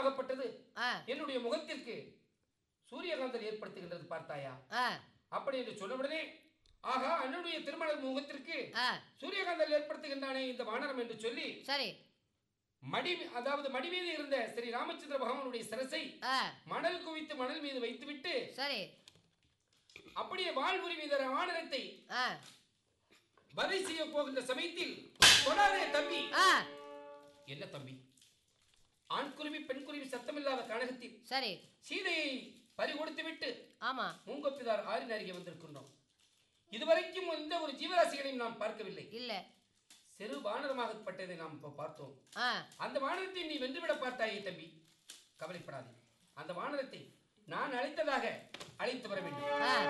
வானரமாகப்பட்டது ஆ என்னுடைய முகத்திற்கு சூரியகாந்தல் ஏற்படுத்துகின்றது பார்த்தாயா ஆ அப்படி என்று சொன்னவுடனே ஆகா அண்ணனுடைய திருமண முகத்திற்கு ஆ சூரியகாந்தல் ஏற்படுத்துகின்றானே இந்த வானரம் என்று சொல்லி சரி மடி அதாவது மடி மீது இருந்த ஸ்ரீ ராமச்சந்திர பகவானுடைய சிரசை ஆ மணல் குவித்து மணல் மீது வைத்துவிட்டு சரி அப்படியே வாழ்வுரி மீத வானரத்தை ஆ வதை செய்ய போகின்ற சமயத்தில் தொடாதே தம்பி ஆ என்ன தம்பி ஆண் குருவி பெண் குருவி சத்தமில்லாத கழகத்தில் சரி சீதையை பறி கொடுத்து விட்டு ஆமா மூங்கொப்பிதார் ஆறின் அருகே வந்திருக்கின்றோம் இதுவரைக்கும் எந்த ஒரு ஜீவராசிகளையும் நாம் பார்க்கவில்லை இல்ல சிறு வானரமாகப்பட்டதை நாம் இப்போ பார்த்தோம் ஆ அந்த வானரத்தை நீ வென்றுவிட பார்த்தாயே தம்பி கவலைப்படாதே அந்த வானரத்தை நான் அழைத்ததாக அழைத்து வர வேண்டும் ஆ